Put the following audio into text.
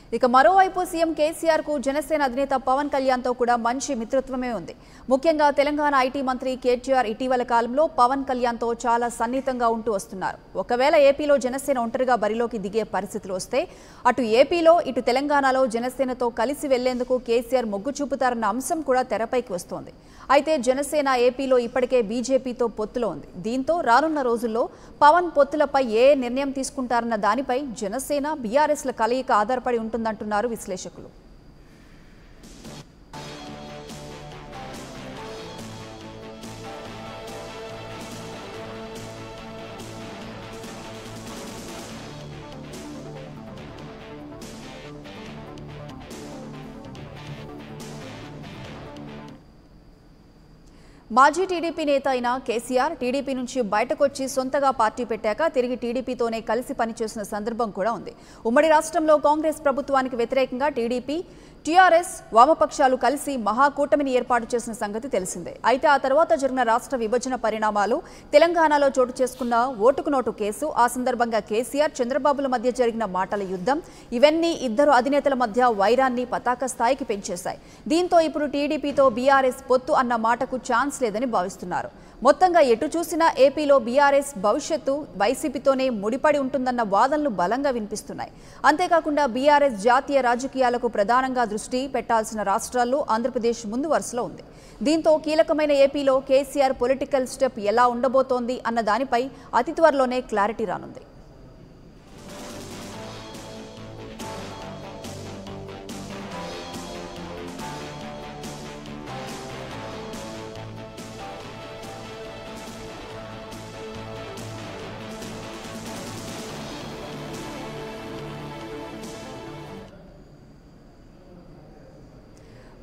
ఇక మరోవైపు సీఎం కేసీఆర్ కు జనసేన అధినేత పవన్ కళ్యాణ్ తో కూడా మంచి మిత్రత్వమే ఉంది ముఖ్యంగా తెలంగాణ ఐటీ మంత్రి కేటీఆర్ ఇటీవల కాలంలో పవన్ కళ్యాణ్ తో చాలా సన్నిహితంగా ఉంటూ వస్తున్నారు ఒకవేళ ఏపీలో జనసేన ఒంటరిగా బరిలోకి దిగే పరిస్థితులు వస్తే అటు ఏపీలో ఇటు తెలంగాణలో జనసేనతో కలిసి వెళ్లేందుకు కేసీఆర్ మొగ్గు చూపుతారన్న అంశం కూడా తెరపైకి వస్తోంది అయితే జనసేన ఏపీలో ఇప్పటికే బీజేపీతో పొత్తులో ఉంది దీంతో రానున్న రోజుల్లో పవన్ పొత్తులపై ఏ నిర్ణయం తీసుకుంటారన్న దానిపై జనసేన బీఆర్ఎస్ల కలయిక ఆధారపడి ఉంటుందంటున్నారు విశ్లేషకులు మాజీ టీడీపీ నేత అయిన కేసీఆర్ టీడీపీ నుంచి బయటకొచ్చి సొంతగా పార్టీ పెట్టాక తిరిగి టీడీపీతోనే కలిసి పనిచేసిన సందర్భం కూడా ఉంది ఉమ్మడి రాష్ట్రంలో కాంగ్రెస్ ప్రభుత్వానికి వ్యతిరేకంగా టీడీపీ టీఆర్ఎస్ వామపక్షాలు కలిసి మహాకూటమిని ఏర్పాటు చేసిన సంగతి తెలిసిందే అయితే ఆ తర్వాత జరిగిన రాష్ట్ర విభజన పరిణామాలు తెలంగాణలో చోటు చేసుకున్న ఓటుకు నోటు కేసు ఆ సందర్భంగా కేసీఆర్ చంద్రబాబుల మధ్య జరిగిన మాటల యుద్ధం ఇవన్నీ ఇద్దరు అధినేతల మధ్య వైరాన్ని పతాక స్థాయికి పెంచేశాయి దీంతో ఇప్పుడు టీడీపీతో బీఆర్ఎస్ పొత్తు అన్న మాటకు ఛాన్స్ లేదని భావిస్తున్నారు మొత్తంగా ఎటు చూసినా ఏపీలో బీఆర్ఎస్ భవిష్యత్తు వైసీపీతోనే ముడిపడి ఉంటుందన్న వాదనలు బలంగా వినిపిస్తున్నాయి అంతేకాకుండా బీఆర్ఎస్ జాతీయ రాజకీయాలకు ప్రధానంగా దృష్టి పెట్టాల్సిన రాష్ట్రాల్లో ఆంధ్రప్రదేశ్ ముందు వరుసలో ఉంది దీంతో కీలకమైన ఏపీలో కేసీఆర్ పొలిటికల్ స్టెప్ ఎలా ఉండబోతోంది అన్న దానిపై అతి త్వరలోనే క్లారిటీ రానుంది